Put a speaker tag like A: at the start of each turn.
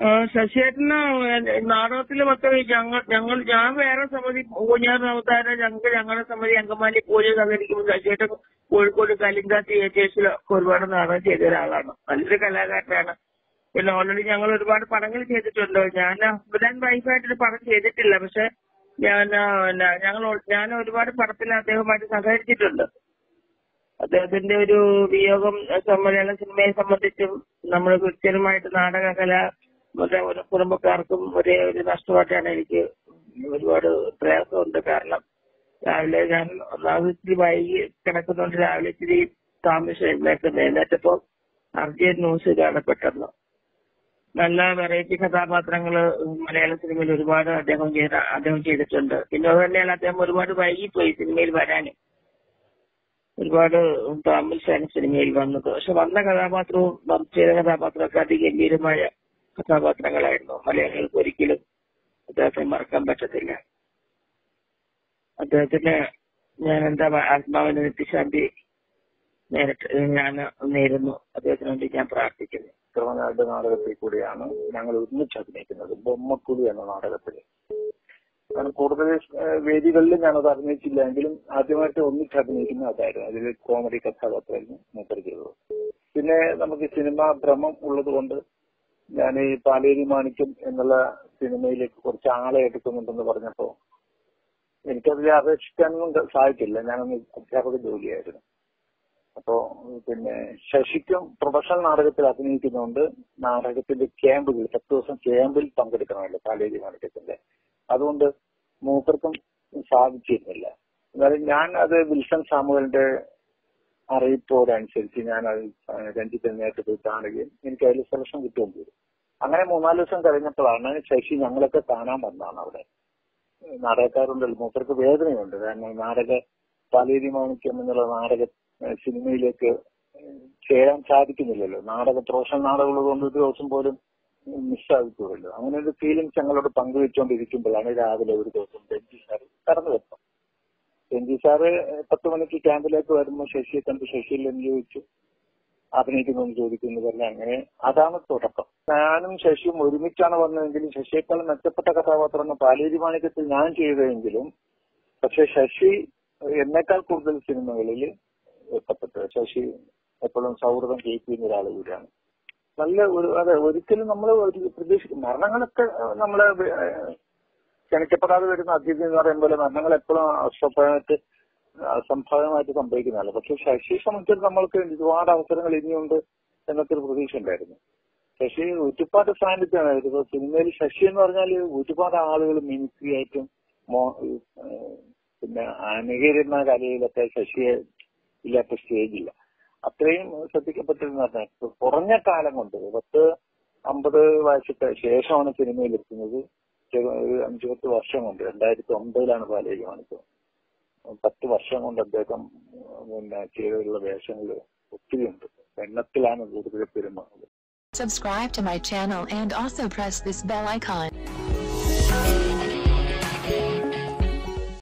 A: ആ, ശശിയേട്ടന് നാടകത്തിൽ മൊത്തം ഈ ഞങ്ങൾ ഞങ്ങൾ ഞാൻ വേറെ സമിതി ഊഞ്ഞാർ അവതാരം ഞങ്ങൾക്ക് ഞങ്ങളുടെ സമിതി അങ്കമാലി പൂജ സഹകരിക്കുമ്പോൾ ശശിയേട്ടൻ കോഴിക്കോട് കലിംഗ തിയേറ്റേഴ്സിലൊക്കെ ഒരുപാട് നാടകം ചെയ്ത ഒരാളാണ് നല്ലൊരു കലാകാരനാണ് പിന്നെ ഓൾറെഡി ഞങ്ങൾ ഒരുപാട് പടങ്ങൾ ചെയ്തിട്ടുണ്ട് ഞാൻ ഹസ്ബൻഡ് ആൻഡ് വൈഫായിട്ടൊരു പടം ചെയ്തിട്ടില്ല പക്ഷെ ഞാൻ ആ, പിന്നെ ഞങ്ങൾ ഒ- ഞാൻ ഒരുപാട് പടത്തിൽ അദ്ദേഹമായിട്ട് സഹകരിച്ചിട്ടുണ്ട് അദ്ദേഹത്തിന്റെ ഒരു വിയോഗം അഹ് മലയാള സിനിമയെ സംബന്ധിച്ചും നമ്മുടെ കൃത്യമായിട്ട് നാടകകല മറ്റേ ഒരു കുടുംബക്കാർക്കും ഒരേ ഒരു നഷ്ടമായിട്ടാണ് എനിക്ക് ഒരുപാട് പ്രയാസമുണ്ട് കാരണം രാവിലെ ഞാൻ ഒന്നാമത് ഇച്ചിരി വൈകി കിടക്കുന്നുണ്ട് രാവിലെ ഇച്ചിരി താമസിച്ച് എഴുന്നേക്കുന്നത് എഴുന്നേറ്റപ്പോ അർജന്റ് ന്യൂസ് കാണപ്പെട്ടെന്ന് നല്ല വെറൈറ്റി കഥാപാത്രങ്ങൾ മലയാള സിനിമയിൽ ഒരുപാട് അദ്ദേഹം ചെയ്ത അദ്ദേഹം ചെയ്തിട്ടുണ്ട് പിന്നെ അത് തന്നെയാണ് അദ്ദേഹം ഒരുപാട് വൈകിപ്പോയി സിനിമയിൽ വരാനും ഒരുപാട് താമസിച്ചാണ് സിനിമയിൽ വന്നത് പക്ഷെ വന്ന കഥാപാത്രവും വ- ചെയ്ത കഥാപാത്രമൊക്കെ അതിഗംഭീരമായ കഥാപാത്രങ്ങളായിരുന്നു മലയാളികൾക്ക് ഒരിക്കലും അദ്ദേഹത്തെ മറക്കാൻ പറ്റത്തില്ല അദ്ദേഹത്തിന് ഞാൻ എന്താ പ- ആത്മാവിന് നിത്യശാന്തി നേരിട്ട് ഞാൻ നേരുന്നു അദ്ദേഹത്തിന് വേണ്ടി ഞാൻ പ്രാർത്ഥിക്കുന്നു
B: ക്രമനാട് നാടകത്തിൽ കൂടിയാണ് ഞങ്ങൾ ഒരുമിച്ച് അഭിനയിക്കുന്നത് ബൊമ്മക്കുളി എന്ന നാടകത്തിൽ ഞാൻ കൂടുതൽ ഏഹ്, വേദികളിൽ ഞാനത് അഭിനയിച്ചില്ല എങ്കിലും ആദ്യമായിട്ട് ഒന്നിച്ച് അഭിനയിക്കുന്ന അതായിരുന്നു അതിൽ കോമഡി കഥാപാത്രമായിരുന്നു മൂപ്പർ ചെയ്തത് പിന്നെ നമുക്ക് സിനിമ ഭ്രമം ഉള്ളത് കൊണ്ട് ഞാൻ ഈ പാലേരി മാണിക്യം എന്നുള്ള സിനിമയിലേക്ക് കുറച്ച് ആളെ എടുക്കുന്നുണ്ടെന്ന് പറഞ്ഞപ്പോ എനിക്കതിൽ അപേക്ഷിക്കാനൊന്നും സാധിച്ചില്ല ഞാനൊന്ന് അധ്യാപക ജോലിയായിരുന്നു അപ്പോ പിന്നെ ശശിക്കും പ്രൊഫഷണൽ നാടകത്തിൽ അഭിനയിക്കുന്നുണ്ട് നാടകത്തിന്റെ ക്യാമ്പുകൾ പത്ത് ദിവസം ക്യാമ്പിൽ പങ്കെടുക്കണമല്ലോ പാലേരി മാണിക്യത്തിന്റെ അതുകൊണ്ട് മൂപ്പർക്കും സാധിച്ചിരുന്നില്ല എന്നാലും ഞാൻ അത് വിൽസൺ സാമുവലിന്റെ അറിയിപ്പോടനുസരിച്ച് ഞാൻ അത് രഞ്ജിത്ത് നേരിട്ട് പോയി കാണുകയും എനിക്ക് അതിൽ സെലക്ഷൻ കിട്ടുകയും ചെയ്തു അങ്ങനെ മൂന്നാല് ദിവസം കഴിഞ്ഞപ്പോഴാണ് ശശി ഞങ്ങളൊക്കെ കാണാൻ വന്നതാണ് അവിടെ നാടകക്കാരുണ്ടല്ലോ മൂപ്പർക്ക് വേദനയുണ്ട് കാരണം നാടക പാലേരി മാണിക്യം എന്നുള്ള നാടക ഏഹ് സിനിമയിലേക്ക് ഏഹ് ചേരാൻ സാധിക്കുന്നില്ലല്ലോ നാടക പ്രൊഫഷണൽ നാടകമുള്ളത് കൊണ്ട് ഒരു ദിവസം പോലും മിസ്സാകിപ്പോഴല്ലോ അങ്ങനെ ഒരു ഫീലിങ്സ് ഞങ്ങളോട് പങ്കുവെച്ചുകൊണ്ടിരിക്കുമ്പോഴാണ് രാവിലെ ഒരു ദിവസം ബെഞ്ചി സാർ കടന്നു വരുന്നത് ബെഞ്ചി സാറ് പത്ത് മണിക്ക് ക്യാമ്പിലേക്ക് വരുമ്പോൾ ശശിയെ കണ്ട് ശശിയിൽ എന്ന് ചോദിച്ചു അഭിനയിക്കുന്നു ചോദിക്കുന്നു പറഞ്ഞ അങ്ങനെ അതാണ് തുടക്കം ഞാനും ശശിയും ഒരുമിച്ചാണ് വന്നതെങ്കിലും ശശിയേക്കാൾ മെച്ചപ്പെട്ട കഥാപാത്രം പാലേരി മാണിക്യത്തിൽ ഞാൻ ചെയ്തതെങ്കിലും പക്ഷെ ശശി എന്നെക്കാൾ കൂടുതൽ സിനിമകളിൽ എത്തപ്പെട്ടു ശശി എപ്പോഴും സൗഹൃദം കേൾക്കുന്ന ഒരാൾ കൂടിയാണ് നല്ല ഒരു അതെ ഒരിക്കലും നമ്മൾ പ്രതീക്ഷിക്കും മരണങ്ങളൊക്കെ നമ്മളെ ഏഹ്, ക്ഷണിക്കപ്പെടാതെ വരുന്ന അതിഥി എന്ന് പറയും പോലെ മരണങ്ങൾ എപ്പോഴും അസ്വഭാവമായിട്ട് അസംഭവമായിട്ട് സംഭവിക്കുന്നതല്ല പക്ഷെ ശശിയെ സംബന്ധിച്ച് നമ്മൾക്ക് ഒരുപാട് അവസരങ്ങൾ ഇനിയുണ്ട് എന്നൊക്കെ ഒരു പ്രതീക്ഷ ഉണ്ടായിരുന്നു ശശി ഒരുപാട് സാന്നിധ്യമാണ് ഇപ്പൊ സിനിമയിൽ ശശി എന്ന് പറഞ്ഞാൽ ഒരുപാട് ആളുകൾ മിമിക്രി ആയിട്ടും മോ- ഏഹ് പിന്നെ അനുകരിക്കുന്ന കലയിലൊക്കെ ശശിയെ ഇല്ലാത്ത സ്റ്റേജില്ല അത്രയും ശ്രദ്ധിക്കപ്പെട്ടിരുന്ന പറഞ്ഞാൽ ഇപ്പൊ കുറഞ്ഞ കാലം കൊണ്ട് പത്ത് അമ്പത് വയസ്സത്തെ ശേഷമാണ് സിനിമയിൽ എത്തുന്നത് ചെറു- ഒരു അഞ്ചു പത്ത് വർഷം കൊണ്ട് രണ്ടായിരത്തി ഒമ്പതിലാണ് പാലേരി കാണിച്ചത് പത്ത് വർഷം കൊണ്ട് അദ്ദേഹം പിന്നെ ചെയ്തിട്ടുള്ള വേഷങ്ങൾ ഒത്തിരി ഉണ്ട് എണ്ണത്തിലാണ് കൂടുതൽ പെരുമാറുന്നത്
C: Subscribe to my channel and also press this bell icon.